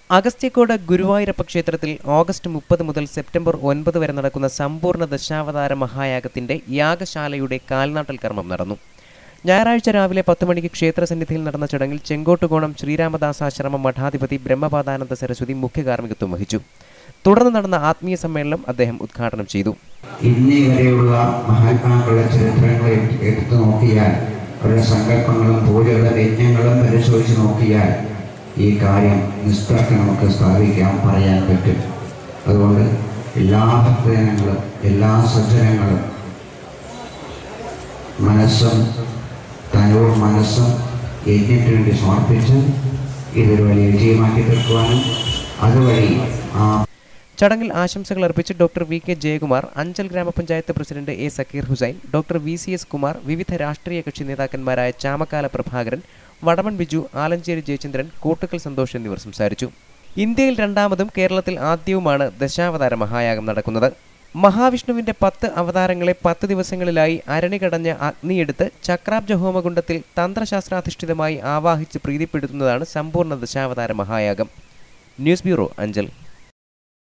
അഗസ്ത്യക്കോട് ഗുരുവായൂരപ്പ ക്ഷേത്രത്തിൽ ഓഗസ്റ്റ് മുപ്പത് മുതൽ സെപ്റ്റംബർ ഒൻപത് വരെ നടക്കുന്ന സമ്പൂർണ്ണ ദശാവതാര മഹായാഗത്തിന്റെ യാഗശാലയുടെ കാൽനാട്ടൽ കർമ്മം നടന്നു ഞായറാഴ്ച രാവിലെ പത്ത് മണിക്ക് ക്ഷേത്രസന്നിധിയിൽ നടന്ന ചടങ്ങിൽ ചെങ്കോട്ടുകോണം ശ്രീരാമദാസാശ്രമ മഠാധിപതി ബ്രഹ്മപാദാനന്ദ സരസ്വതി മുഖ്യ കാർമ്മികത്വം വഹിച്ചു തുടർന്ന് നടന്ന ആത്മീയ സമ്മേളനം അദ്ദേഹം ഉദ്ഘാടനം ചെയ്തു ഇന്നേ വരെയുള്ള മഹാത്മാക്കളുടെ ചരിത്രങ്ങൾ എടു- എടുത്തു നോക്കിയാൽ അവരുടെ സങ്കല്പങ്ങളും പൂജകളും യജ്ഞങ്ങളും പരിശോധിച്ച് നോക്കിയാൽ ഈ കാര്യം നിഷ്കർഷം നമുക്ക് സ്ഥാപിക്കാൻ പറയാൻ പറ്റും അതുകൊണ്ട് എല്ലാ ഭക്തജനങ്ങളും എല്ലാ സജ്ജനങ്ങളും മനസ്സും തനൂർ മനസ്സും യജ്ഞത്തിന് വേണ്ടി സമർപ്പിച്ച് ഇതൊരു വലിയ വിജയമാക്കി തീർക്കുവാനും അതുവഴി ആ ചടങ്ങിൽ ആശംസകൾ അർപ്പിച്ച് doctor V K Jayakumar Anchal grama panchayat president A Zakir Hussain doctor V C S Kumar വിവിധ രാഷ്ട്രീയ കക്ഷി നേതാക്കന്മാരായ ചാമക്കാല പ്രഭാകരൻ വടമൺ ബിജു ആലഞ്ചേരി ജയചന്ദ്രൻ കൂട്ടുക്കൽ സന്തോഷ് എന്നിവർ സംസാരിച്ചു ഇന്ത്യയിൽ രണ്ടാമതും കേരളത്തിൽ ആദ്യവുമാണ് ദശാവതാര മഹായാഗം നടക്കുന്നത് മഹാവിഷ്ണുവിന്റെ പത്ത് അവതാരങ്ങളെ പത്ത് ദിവസങ്ങളിലായി അരണികടഞ്ഞ അഗ്നിയെടുത്ത് ചക്രാബ്ജ ഹോമകുണ്ടത്തിൽ തന്ത്രശാസ്ത്രാധിഷ്ഠിതമായി ആവാഹിച്ച് പ്രീതിപ്പെടുത്തുന്നതാണ് സമ്പൂർണ്ണ ദശാവതാര മഹായാഗം ന്യൂസ് ബ്യൂറോ അഞ്ചൽ